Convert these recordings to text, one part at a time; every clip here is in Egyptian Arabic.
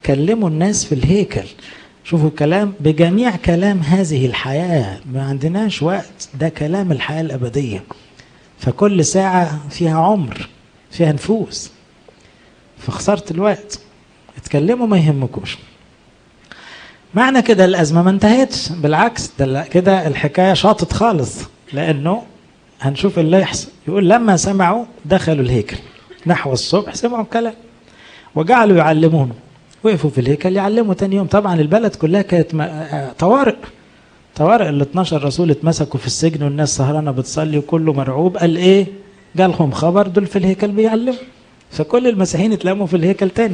كلموا الناس في الهيكل شوفوا كلام بجميع كلام هذه الحياة ما عندناش وقت ده كلام الحياة الأبدية فكل ساعة فيها عمر فيها نفوس فخسرت الوقت اتكلموا ما يهمكوش معنى كده الأزمة ما انتهتش بالعكس ده كده الحكاية شاطت خالص لأنه هنشوف اللي يحصل يقول لما سمعوا دخلوا الهيكل نحو الصبح سمعوا الكلام وجعلوا يعلمون وقفوا في الهيكل يعلموا تاني يوم طبعا البلد كلها كانت طوارئ طوارئ ال 12 رسول اتمسكوا في السجن والناس سهرانه بتصلي وكله مرعوب قال ايه جالهم خبر دول في الهيكل بيعلموا فكل المسيحيين اتلموا في الهيكل تاني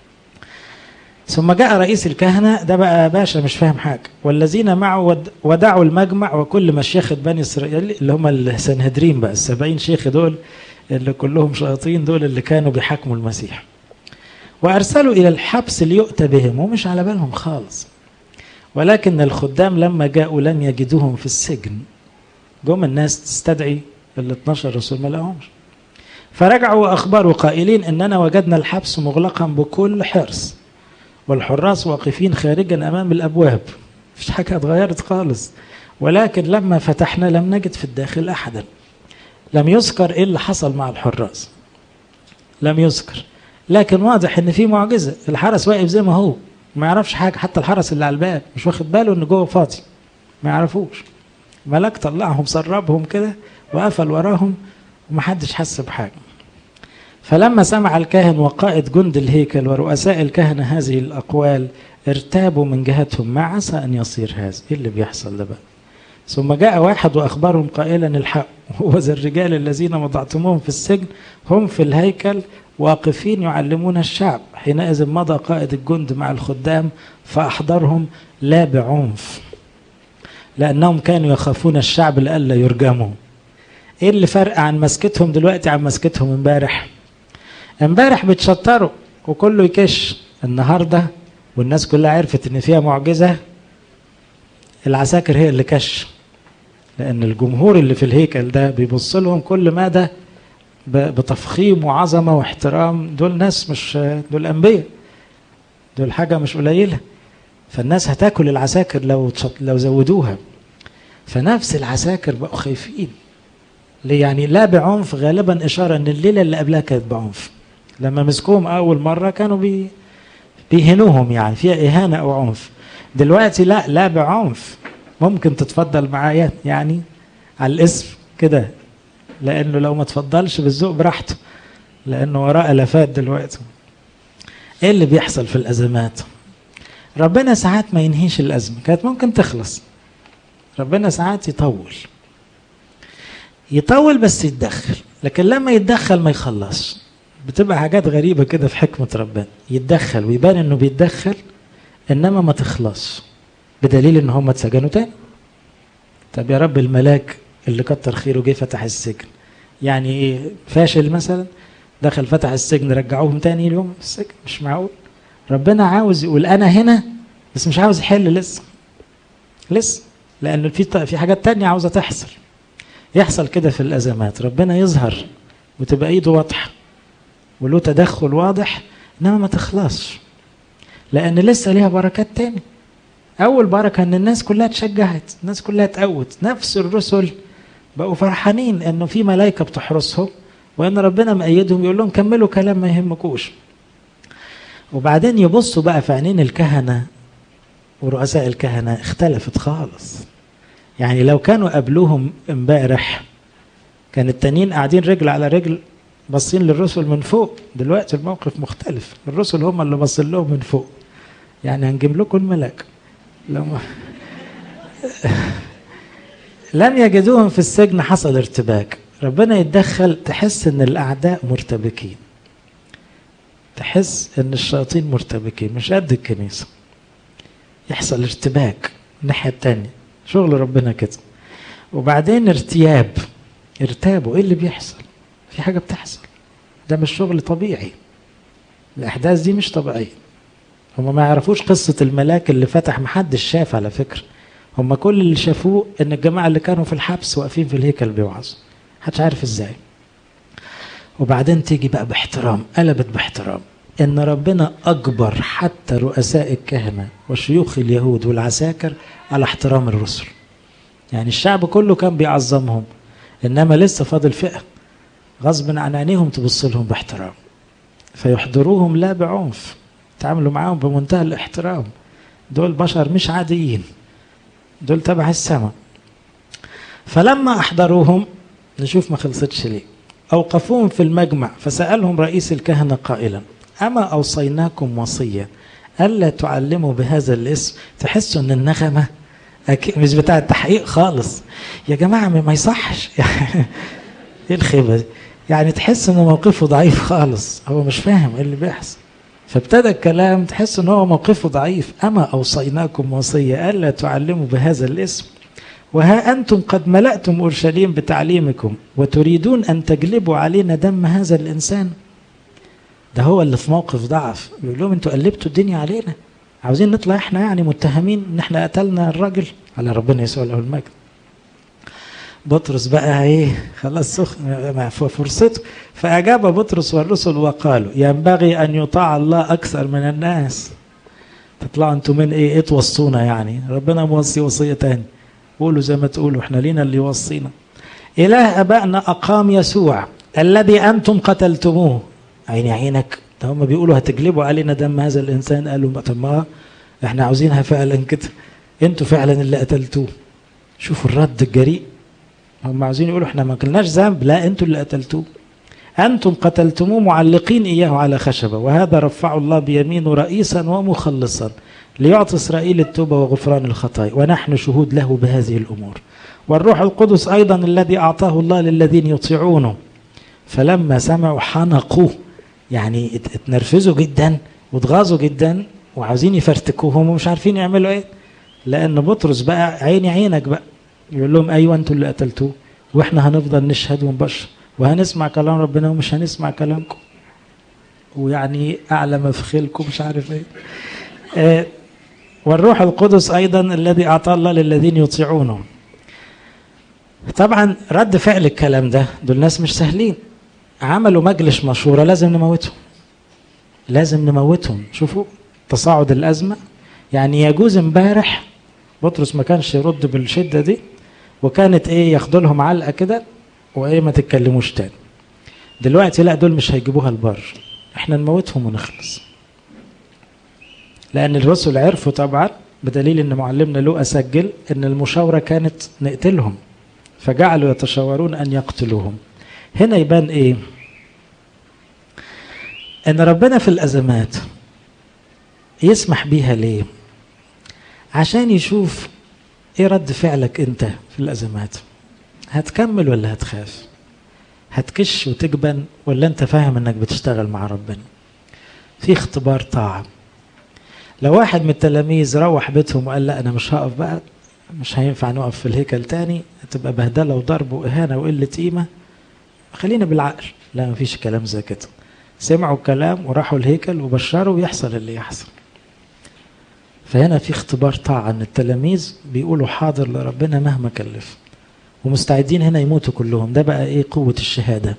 ثم جاء رئيس الكهنة ده بقى باشا مش فاهم حاجة والذين معه ودعوا المجمع وكل مشيخة بني إسرائيل اللي هم السنهدرين بقى السبعين شيخ دول اللي كلهم شياطين دول اللي كانوا بيحاكموا المسيح وأرسلوا إلى الحبس ليؤتى بهم ومش على بالهم خالص ولكن الخدام لما جاءوا لم يجدوهم في السجن جم الناس تستدعي ال 12 رسول ما لقاهمش فرجعوا وأخبروا قائلين إننا وجدنا الحبس مغلقا بكل حرص والحراس واقفين خارجا أمام الأبواب مفيش حاجة اتغيرت خالص ولكن لما فتحنا لم نجد في الداخل أحدا لم يذكر إيه اللي حصل مع الحراس لم يذكر لكن واضح ان في معجزه الحرس واقف زي ما هو ما يعرفش حاجه حتى الحرس اللي على الباب مش واخد باله ان جوه فاضي ما يعرفوش ملاك طلعهم سربهم كده وقفل وراهم ومحدش حس بحاجه فلما سمع الكاهن وقائد جند الهيكل ورؤساء الكهنه هذه الاقوال ارتابوا من جهتهم ما عسى ان يصير هذا ايه اللي بيحصل ده بقى ثم جاء واحد واخبرهم قائلا الحق وذا الرجال الذين وضعتموهم في السجن هم في الهيكل واقفين يعلمون الشعب حينئذ مضى قائد الجند مع الخدام فأحضرهم لا بعنف لأنهم كانوا يخافون الشعب لئلا يرجموا ايه اللي فرق عن مسكتهم دلوقتي عن مسكتهم امبارح امبارح بتشطروا وكله يكش النهارده والناس كلها عرفت ان فيها معجزه العساكر هي اللي كش لان الجمهور اللي في الهيكل ده بيبص لهم كل مدى بتفخيم وعظمه واحترام دول ناس مش دول انبياء دول حاجه مش قليله فالناس هتاكل العساكر لو لو زودوها فنفس العساكر بقوا خايفين ليه يعني لا بعنف غالبا اشاره ان الليله اللي قبلها كانت بعنف لما مسكوهم اول مره كانوا بي بيهنوهم يعني فيها اهانه او عنف دلوقتي لا لا بعنف ممكن تتفضل معايا يعني على الاسم كده لانه لو ما تفضلش بالذوق براحته لانه وراه الافات دلوقتي ايه اللي بيحصل في الازمات ربنا ساعات ما ينهيش الازمه كانت ممكن تخلص ربنا ساعات يطول يطول بس يتدخل لكن لما يتدخل ما يخلصش بتبقى حاجات غريبه كده في حكمه ربنا يتدخل ويبان انه بيتدخل انما ما تخلصش بدليل ان هم اتسجنوا تاني طب يا رب الملاك اللي كتر خيره جه فتح السجن يعني ايه فاشل مثلا دخل فتح السجن رجعوهم تاني اليوم السجن مش معقول ربنا عاوز يقول انا هنا بس مش عاوز يحل لسه لسه لان في في حاجات تانية عاوزه تحصل يحصل كده في الازمات ربنا يظهر وتبقى ايده واضحه وله تدخل واضح انما ما تخلصش لان لسه ليها بركات تاني اول بركه ان الناس كلها اتشجعت الناس كلها اتقوت نفس الرسل بقوا فرحانين انه في ملائكه بتحرسهم وان ربنا مأيدهم يقول لهم كملوا كلام ما يهمكوش وبعدين يبصوا بقى في عينين الكهنه ورؤساء الكهنه اختلفت خالص يعني لو كانوا قابلوهم امبارح كان التانيين قاعدين رجل على رجل باصين للرسل من فوق دلوقتي الموقف مختلف الرسل هم اللي باصين لهم من فوق يعني هنجيب لكم الملاك لو ما لم يجدوهم في السجن حصل ارتباك ربنا يتدخل تحس ان الاعداء مرتبكين تحس ان الشياطين مرتبكين مش قد الكنيسه يحصل ارتباك الناحيه التانية شغل ربنا كده وبعدين ارتياب ارتابوا ايه اللي بيحصل في حاجه بتحصل ده مش شغل طبيعي الاحداث دي مش طبيعيه هم ما يعرفوش قصه الملاك اللي فتح محدش شاف على فكره هم كل اللي شافوه ان الجماعه اللي كانوا في الحبس واقفين في الهيكل بيوعظوا محدش عارف ازاي وبعدين تيجي بقى باحترام قلبت باحترام ان ربنا اجبر حتى رؤساء الكهنه وشيوخ اليهود والعساكر على احترام الرسل يعني الشعب كله كان بيعظمهم انما لسه فاضل فئه غصب عن عينيهم تبص لهم باحترام فيحضروهم لا بعنف تعاملوا معاهم بمنتهى الاحترام دول بشر مش عاديين دول تبع السماء فلما احضروهم نشوف ما خلصتش ليه اوقفوهم في المجمع فسالهم رئيس الكهنه قائلا اما اوصيناكم وصيه الا تعلموا بهذا الاسم تحسوا ان النغمه أكيد مش بتاع التحقيق خالص يا جماعه ما يصحش ايه الخيبه دي يعني تحس ان موقفه ضعيف خالص هو مش فاهم ايه اللي بيحصل فابتدى الكلام تحس ان هو موقفه ضعيف اما اوصيناكم وصيه الا تعلموا بهذا الاسم وها انتم قد ملأتم اورشليم بتعليمكم وتريدون ان تجلبوا علينا دم هذا الانسان ده هو اللي في موقف ضعف بيقول لهم انتوا قلبتوا الدنيا علينا عاوزين نطلع احنا يعني متهمين ان احنا قتلنا الراجل على ربنا يسوع له المجد بطرس بقى ايه خلاص سخن فرصته فاجاب بطرس والرسل وقالوا ينبغي ان يطاع الله اكثر من الناس تطلعوا انتوا من ايه ايه توصونا يعني ربنا موصي وصيه تاني قولوا زي ما تقولوا احنا لينا اللي يوصينا اله ابائنا اقام يسوع الذي انتم قتلتموه عيني عينك ده هم بيقولوا هتجلبوا علينا دم هذا الانسان قالوا طب ما احنا عاوزينها فعلا كده انتوا فعلا اللي قتلتوه شوفوا الرد الجريء هم عاوزين يقولوا احنا ما قلناش ذنب لا انتوا اللي قتلتوه انتم قتلتموه معلقين اياه على خشبه وهذا رفعه الله بيمينه رئيسا ومخلصا ليعطي اسرائيل التوبه وغفران الخطايا ونحن شهود له بهذه الامور والروح القدس ايضا الذي اعطاه الله للذين يطيعونه فلما سمعوا حنقوا يعني اتنرفزوا جدا واتغاظوا جدا وعاوزين يفرتكوهم ومش عارفين يعملوا ايه لان بطرس بقى عيني عينك بقى يقول لهم ايوه انتوا اللي قتلتوه واحنا هنفضل نشهد ونبشر وهنسمع كلام ربنا ومش هنسمع كلامكم ويعني اعلى ما في خيلكم مش عارف ايه آه والروح القدس ايضا الذي اعطاه الله للذين يطيعونه طبعا رد فعل الكلام ده دول ناس مش سهلين عملوا مجلس مشوره لازم نموتهم لازم نموتهم شوفوا تصاعد الازمه يعني يجوز امبارح بطرس ما كانش يرد بالشده دي وكانت ايه ياخدوا لهم علقه كده وايه ما تتكلموش تاني دلوقتي لا دول مش هيجيبوها البر احنا نموتهم ونخلص لان الرسل عرفوا طبعا بدليل ان معلمنا لوقا سجل ان المشاوره كانت نقتلهم فجعلوا يتشاورون ان يقتلوهم هنا يبان ايه ان ربنا في الازمات يسمح بيها ليه عشان يشوف ايه رد فعلك انت في الازمات هتكمل ولا هتخاف هتكش وتجبن ولا انت فاهم انك بتشتغل مع ربنا في اختبار طاعة لو واحد من التلاميذ روح بيتهم وقال لا انا مش هقف بقى مش هينفع نقف في الهيكل تاني هتبقى بهدله وضرب واهانه وقله قيمه خلينا بالعقل لا مفيش كلام زي كده سمعوا الكلام وراحوا الهيكل وبشروا ويحصل اللي يحصل فهنا في اختبار طاعة ان التلاميذ بيقولوا حاضر لربنا مهما كلف ومستعدين هنا يموتوا كلهم ده بقى ايه قوة الشهادة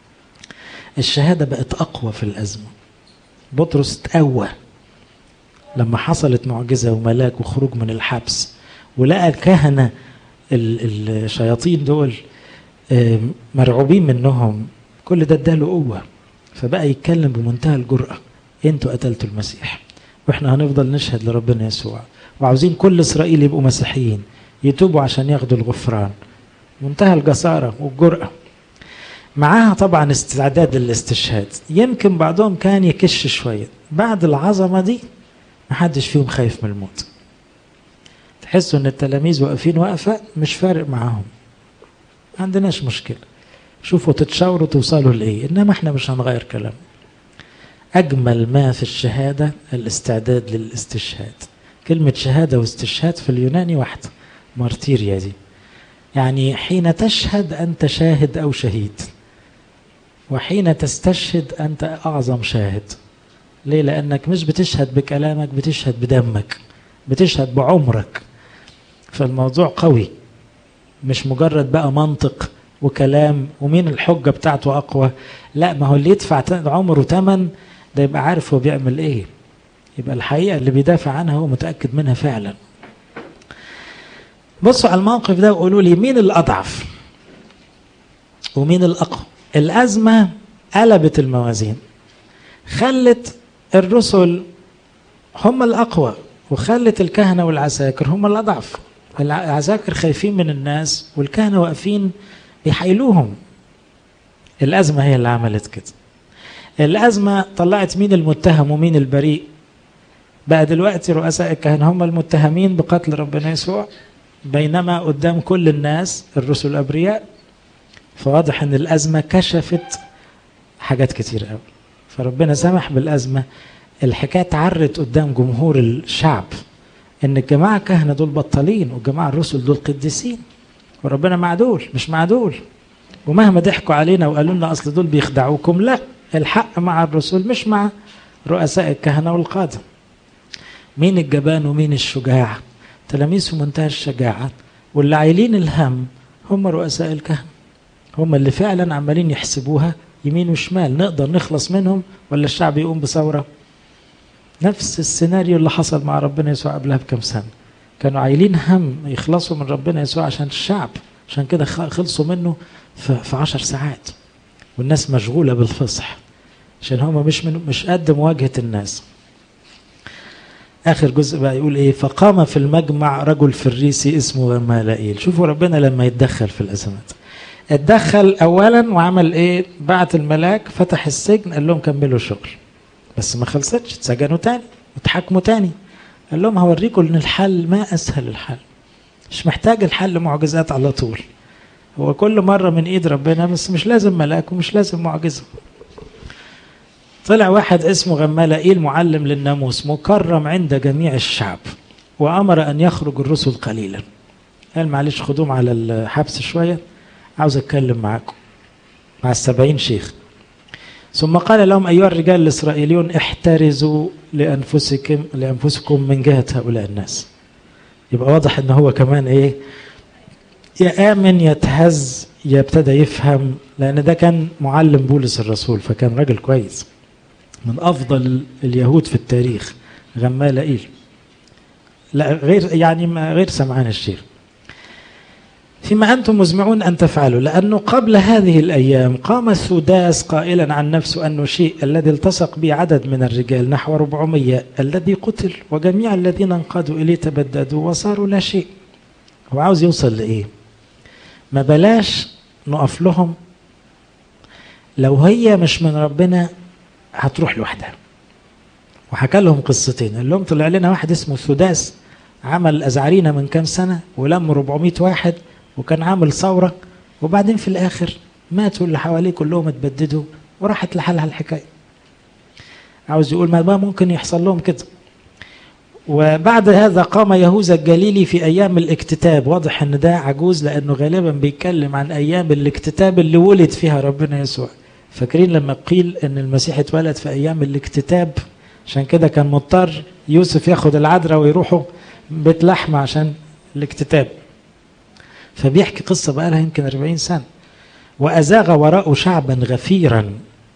الشهادة بقت أقوى في الأزمة بطرس تقوى لما حصلت معجزة وملاك وخروج من الحبس ولقى الكهنة الشياطين دول مرعوبين منهم كل ده اداله قوة فبقى يتكلم بمنتهى الجرأة انتوا قتلتوا المسيح واحنا هنفضل نشهد لربنا يسوع وعاوزين كل اسرائيل يبقوا مسيحيين يتوبوا عشان ياخدوا الغفران منتهى الجسارة والجرأة معاها طبعا استعداد للاستشهاد يمكن بعضهم كان يكش شوية بعد العظمة دي محدش فيهم خايف من الموت تحسوا ان التلاميذ واقفين واقفة مش فارق معاهم ما عندناش مشكلة شوفوا تتشاوروا توصلوا لإيه إنما إحنا مش هنغير كلام أجمل ما في الشهادة الاستعداد للاستشهاد كلمة شهادة واستشهاد في اليوناني واحدة مارتيريا دي يعني حين تشهد أنت شاهد أو شهيد وحين تستشهد أنت أعظم شاهد ليه لأنك مش بتشهد بكلامك بتشهد بدمك بتشهد بعمرك فالموضوع قوي مش مجرد بقى منطق وكلام ومين الحجة بتاعته أقوى لا ما هو اللي يدفع عمره تمن ده يبقى عارف هو بيعمل ايه يبقى الحقيقة اللي بيدافع عنها هو متأكد منها فعلا بصوا على الموقف ده وقولوا لي مين الأضعف ومين الأقوى الأزمة قلبت الموازين خلت الرسل هم الأقوى وخلت الكهنة والعساكر هم الأضعف العساكر خايفين من الناس والكهنة واقفين بيحايلوهم الأزمة هي اللي عملت كده الأزمة طلعت مين المتهم ومين البريء بقى دلوقتي رؤساء الكهنة هم المتهمين بقتل ربنا يسوع بينما قدام كل الناس الرسل الأبرياء فواضح ان الأزمة كشفت حاجات كتير قوي فربنا سمح بالأزمة الحكاية اتعرت قدام جمهور الشعب ان الجماعة الكهنة دول بطالين والجماعة الرسل دول قديسين وربنا مع دول مش مع دول ومهما ضحكوا علينا وقالوا لنا اصل دول بيخدعوكم لا الحق مع الرسل مش مع رؤساء الكهنة والقادة مين الجبان ومين الشجاع تلاميذ في منتهى الشجاعة واللي عايلين الهم هم رؤساء الكهنة هم اللي فعلا عمالين يحسبوها يمين وشمال نقدر نخلص منهم ولا الشعب يقوم بثورة نفس السيناريو اللي حصل مع ربنا يسوع قبلها بكم سنة كانوا عايلين هم يخلصوا من ربنا يسوع عشان الشعب عشان كده خلصوا منه في عشر ساعات والناس مشغولة بالفصح عشان هم مش من مش قد مواجهة الناس آخر جزء بقى يقول إيه فقام في المجمع رجل فريسي اسمه غمالائيل شوفوا ربنا لما يتدخل في الأزمات اتدخل أولا وعمل إيه بعت الملاك فتح السجن قال لهم كملوا شغل بس ما خلصتش اتسجنوا تاني واتحاكموا تاني قال لهم هوريكم ان الحل ما اسهل الحل مش محتاج الحل معجزات على طول هو كل مرة من ايد ربنا بس مش لازم ملاك ومش لازم معجزة طلع واحد اسمه غمالائيل معلم للناموس مكرم عند جميع الشعب وأمر أن يخرج الرسل قليلا قال معلش خدوهم على الحبس شوية عاوز أتكلم معاكم مع السبعين شيخ ثم قال لهم أيها الرجال الإسرائيليون احترزوا لأنفسكم لأنفسكم من جهة هؤلاء الناس يبقى واضح أن هو كمان إيه يا آمن يتهز يا ابتدى يفهم لأن ده كان معلم بولس الرسول فكان راجل كويس من أفضل اليهود في التاريخ غمالائيل لا غير يعني ما غير سمعان الشيخ فيما أنتم مزمعون أن تفعلوا لأنه قبل هذه الأيام قام سوداس قائلا عن نفسه أنه شيء الذي التصق به عدد من الرجال نحو 400 الذي قتل وجميع الذين انقادوا إليه تبددوا وصاروا لا شيء هو عاوز يوصل لإيه ما بلاش نقف لهم لو هي مش من ربنا هتروح لوحدها وحكى لهم قصتين قال لهم طلع لنا واحد اسمه سوداس عمل أزعرينا من كام سنة ولم 400 واحد وكان عامل ثورة وبعدين في الآخر ماتوا اللي حواليه كلهم اتبددوا وراحت لحالها الحكاية عاوز يقول ما ممكن يحصل لهم كده وبعد هذا قام يهوذا الجليلي في أيام الاكتتاب واضح أن ده عجوز لأنه غالبا بيتكلم عن أيام الاكتتاب اللي ولد فيها ربنا يسوع فاكرين لما قيل أن المسيح اتولد في أيام الاكتتاب عشان كده كان مضطر يوسف ياخد العذراء ويروحوا بيت لحمة عشان الاكتتاب فبيحكي قصة بقى لها يمكن 40 سنة وأزاغ وراءه شعبا غفيرا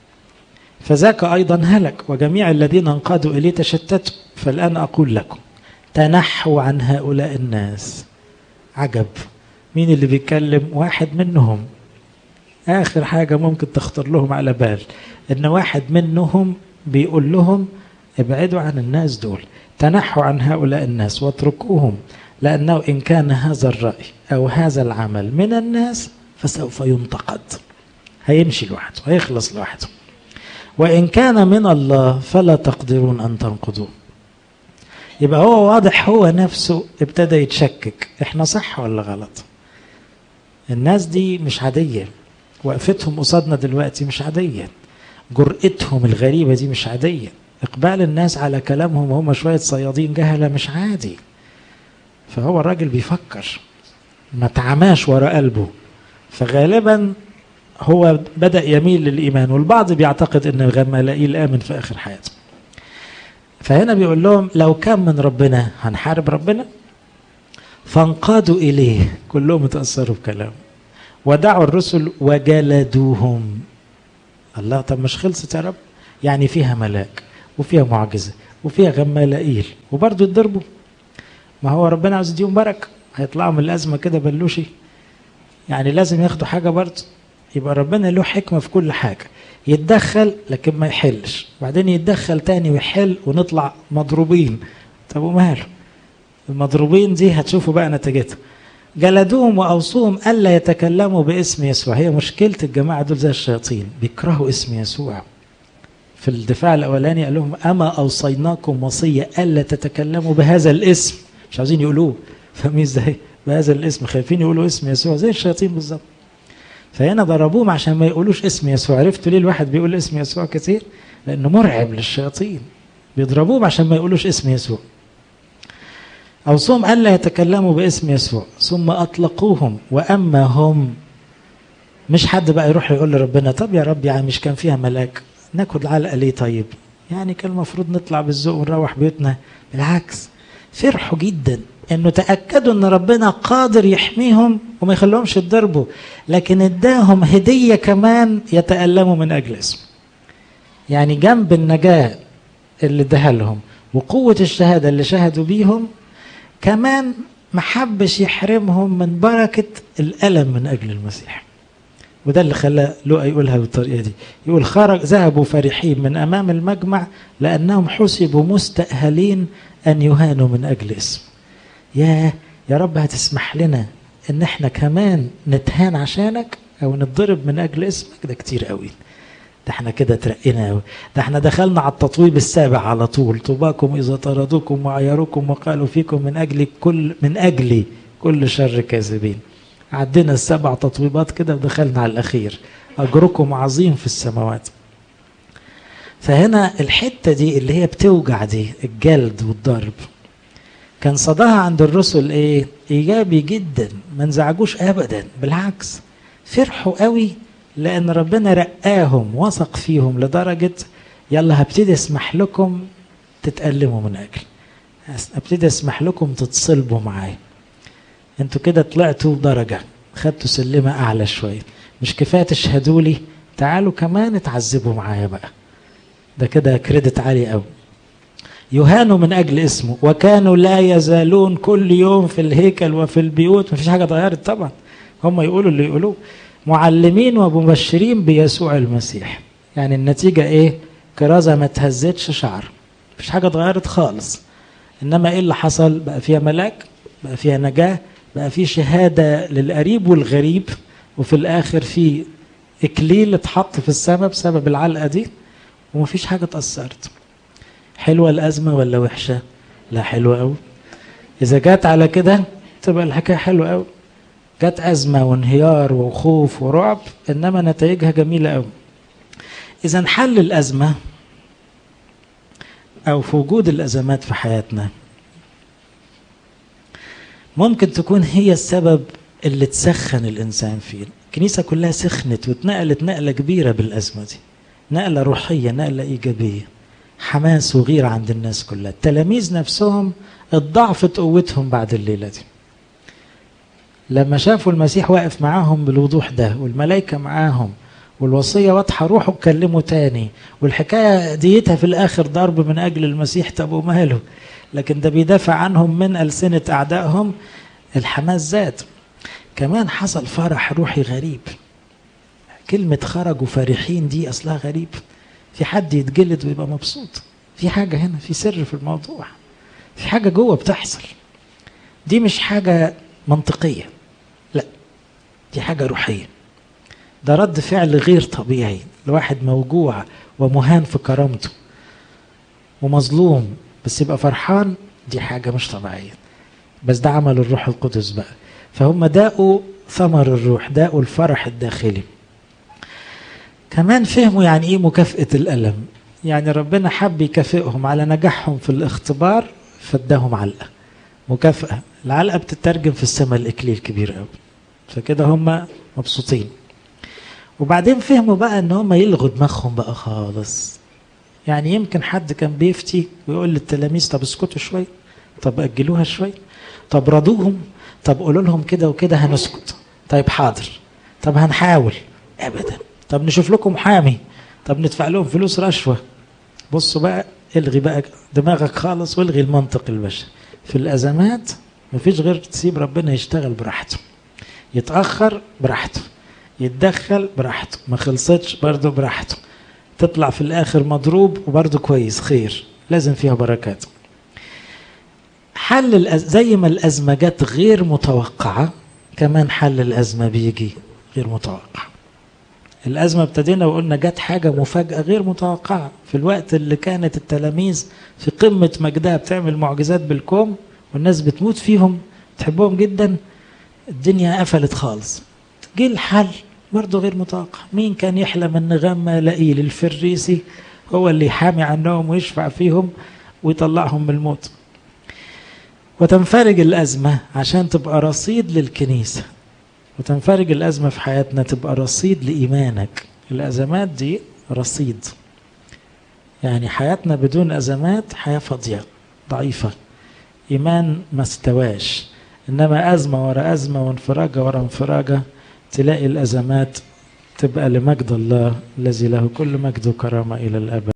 فذاك أيضا هلك وجميع الذين انقادوا إليه تشتتوا فالآن أقول لكم تنحوا عن هؤلاء الناس عجب مين اللي بيتكلم واحد منهم آخر حاجة ممكن تخطر لهم على بال إن واحد منهم بيقول لهم ابعدوا عن الناس دول تنحوا عن هؤلاء الناس واتركوهم لأنه إن كان هذا الرأي أو هذا العمل من الناس فسوف ينتقد هيمشي لوحده هيخلص لوحده وإن كان من الله فلا تقدرون أن تنقضوه يبقى هو واضح هو نفسه ابتدى يتشكك احنا صح ولا غلط الناس دي مش عادية وقفتهم قصادنا دلوقتي مش عادية جرأتهم الغريبة دي مش عادية إقبال الناس على كلامهم هم شوية صيادين جهلة مش عادي فهو الراجل بيفكر ما تعماش ورا قلبه فغالبا هو بدأ يميل للإيمان والبعض بيعتقد أن غمالائيل آمن في آخر حياته فهنا بيقول لهم لو كان من ربنا هنحارب ربنا فانقادوا إليه كلهم اتأثروا بكلامه ودعوا الرسل وجلدوهم الله طب مش خلصت يا رب يعني فيها ملاك وفيها معجزة وفيها غمالائيل وبرضه يتضربوا ما هو ربنا عاوز يديهم بركة هيطلعوا من الأزمة كده بلوشي يعني لازم ياخدوا حاجة برضه يبقى ربنا له حكمة في كل حاجة يتدخل لكن ما يحلش وبعدين يتدخل تاني ويحل ونطلع مضروبين طب وماله المضروبين دي هتشوفوا بقى نتيجتها جلدوهم واوصوهم الا يتكلموا باسم يسوع هي مشكله الجماعه دول زي الشياطين بيكرهوا اسم يسوع في الدفاع الاولاني قال لهم اما اوصيناكم وصيه الا تتكلموا بهذا الاسم مش عاوزين يقولوه فاهمين ازاي بهذا الاسم خايفين يقولوا اسم يسوع زي الشياطين بالظبط فهنا ضربوهم عشان ما يقولوش اسم يسوع عرفتوا ليه الواحد بيقول اسم يسوع كتير لانه مرعب للشياطين بيضربوهم عشان ما يقولوش اسم يسوع أوصوهم ألا يتكلموا باسم يسوع ثم أطلقوهم وأما هم مش حد بقى يروح يقول لربنا طب يا رب يعني مش كان فيها ملاك ناكل علقة ليه طيب يعني كان المفروض نطلع بالذوق ونروح بيوتنا بالعكس فرحوا جدا انه تاكدوا ان ربنا قادر يحميهم وما يخليهمش يتضربوا لكن اداهم هديه كمان يتالموا من اجل اسمه يعني جنب النجاه اللي اداها لهم وقوه الشهاده اللي شهدوا بيهم كمان ما حبش يحرمهم من بركة الألم من أجل المسيح وده اللي خلى لوقا يقولها بالطريقة دي يقول خرج ذهبوا فرحين من أمام المجمع لأنهم حسبوا مستأهلين أن يهانوا من أجل اسم يا يا رب هتسمح لنا ان احنا كمان نتهان عشانك او نتضرب من اجل اسمك ده كتير قوي ده احنا كده ترقينا قوي ده احنا دخلنا على التطويب السابع على طول طوباكم اذا طردوكم وعيروكم وقالوا فيكم من اجل كل من اجلي كل شر كاذبين عدينا السبع تطويبات كده ودخلنا على الاخير اجركم عظيم في السماوات فهنا الحته دي اللي هي بتوجع دي الجلد والضرب كان صداها عند الرسل ايه ايجابي جدا ما انزعجوش ابدا بالعكس فرحوا قوي لان ربنا رقاهم وثق فيهم لدرجه يلا هبتدي اسمح لكم تتألموا من اجل ابتدي اسمح لكم تتصلبوا معايا انتوا كده طلعتوا درجه خدتوا سلمه اعلى شويه مش كفايه تشهدوا لي تعالوا كمان اتعذبوا معايا بقى ده كده كريدت عالي قوي يهانوا من اجل اسمه وكانوا لا يزالون كل يوم في الهيكل وفي البيوت مفيش حاجه اتغيرت طبعا هم يقولوا اللي يقولوه معلمين ومبشرين بيسوع المسيح يعني النتيجه ايه كرازه ما تهزتش شعر مفيش حاجه اتغيرت خالص انما ايه اللي حصل بقى فيها ملاك بقى فيها نجاه بقى في شهاده للقريب والغريب وفي الاخر في اكليل اتحط في السماء بسبب العلقه دي ومفيش حاجه اتاثرت حلوه الازمه ولا وحشه لا حلوه قوي اذا جت على كده تبقى الحكايه حلوه قوي جت ازمه وانهيار وخوف ورعب انما نتائجها جميله قوي اذا حل الازمه او في وجود الازمات في حياتنا ممكن تكون هي السبب اللي تسخن الانسان فيه الكنيسه كلها سخنت واتنقلت نقله كبيره بالازمه دي نقله روحيه نقله ايجابيه حماس وغيره عند الناس كلها التلاميذ نفسهم اتضاعفت قوتهم بعد الليله دي لما شافوا المسيح واقف معاهم بالوضوح ده والملائكه معاهم والوصيه واضحه روحوا اتكلموا تاني والحكايه ديتها في الاخر ضرب من اجل المسيح طب وماله لكن ده بيدافع عنهم من السنه اعدائهم الحماس زاد كمان حصل فرح روحي غريب كلمه خرجوا فرحين دي اصلها غريب في حد يتجلد ويبقى مبسوط في حاجه هنا في سر في الموضوع في حاجه جوه بتحصل دي مش حاجه منطقيه لا دي حاجه روحيه ده رد فعل غير طبيعي لواحد موجوع ومهان في كرامته ومظلوم بس يبقى فرحان دي حاجه مش طبيعيه بس ده عمل الروح القدس بقى فهم داقوا ثمر الروح داقوا الفرح الداخلي كمان فهموا يعني ايه مكافأة الألم يعني ربنا حب يكافئهم على نجاحهم في الاختبار فاداهم علقة مكافأة العلقة بتترجم في السماء الإكليل كبير قوي فكده هم مبسوطين وبعدين فهموا بقى ان هم يلغوا دماغهم بقى خالص يعني يمكن حد كان بيفتي ويقول للتلاميذ طب اسكتوا شويه طب اجلوها شويه طب رضوهم طب قولوا لهم كده وكده هنسكت طيب حاضر طب هنحاول ابدا طب نشوف لكم محامي طب ندفع لهم فلوس رشوه بصوا بقى الغي بقى دماغك خالص والغي المنطق البشري في الازمات مفيش غير تسيب ربنا يشتغل براحته يتاخر براحته يتدخل براحته ما خلصتش برضه براحته تطلع في الاخر مضروب وبرضه كويس خير لازم فيها بركات حل الأز... زي ما الازمه جت غير متوقعه كمان حل الازمه بيجي غير متوقع الازمه ابتدينا وقلنا جت حاجه مفاجاه غير متوقعه في الوقت اللي كانت التلاميذ في قمه مجدها بتعمل معجزات بالكوم والناس بتموت فيهم تحبهم جدا الدنيا قفلت خالص جه الحل برضه غير متوقع مين كان يحلم ان غمة لئيل الفريسي هو اللي يحامي عنهم ويشفع فيهم ويطلعهم من الموت وتنفرج الأزمة عشان تبقى رصيد للكنيسة وتنفرج الأزمة في حياتنا تبقى رصيد لإيمانك الأزمات دي رصيد يعني حياتنا بدون أزمات حياة فاضية ضعيفة إيمان ما استواش إنما أزمة ورا أزمة وانفراجة ورا انفراجة تلاقي الأزمات تبقى لمجد الله الذي له كل مجد وكرامة إلى الأبد